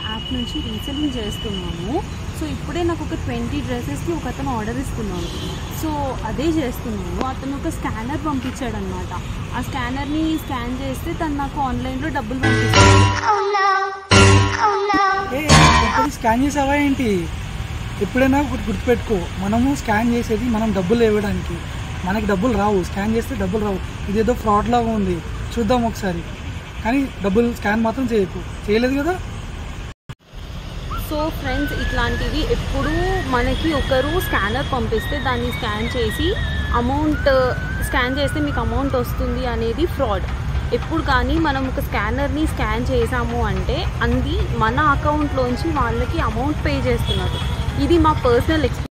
app నుంచి reselling చేస్తున్నాము so ఇప్పుడే నాకు ఒక ట్వంటీ డ్రెస్సెస్కి ఒక అతను ఆర్డర్ ఇస్తున్నాను సో అదే చేస్తున్నాను అతను ఒక స్కానర్ పంపించాడు అనమాట ఆ స్కానర్ని స్కాన్ చేస్తే తను నాకు ఆన్లైన్లో డబ్బులు పంపిస్తాడు ఏ ఎప్పుడు స్కాన్ చేసావా ఏంటి ఎప్పుడైనా ఒకటి గుర్తుపెట్టుకో మనము స్కాన్ చేసేది మనం డబ్బులు ఇవ్వడానికి మనకి డబ్బులు రావు స్కాన్ చేస్తే డబ్బులు రావు ఇదేదో ఫ్రాడ్ లాగా ఉంది చూద్దాం ఒకసారి కానీ డబ్బులు స్కాన్ మాత్రం చేయకు చేయలేదు కదా సో ఫ్రెండ్స్ ఇట్లాంటివి ఎప్పుడు మనకి ఒకరు స్కానర్ పంపిస్తే దాన్ని స్కాన్ చేసి అమౌంట్ స్కాన్ చేస్తే మీకు అమౌంట్ వస్తుంది అనేది ఫ్రాడ్ ఎప్పుడు కానీ మనం ఒక స్కానర్ని స్కాన్ చేసాము అంటే అది మన అకౌంట్లోంచి వాళ్ళకి అమౌంట్ పే చేస్తున్నారు ఇది మా పర్సనల్ ఎక్స్పీరియన్స్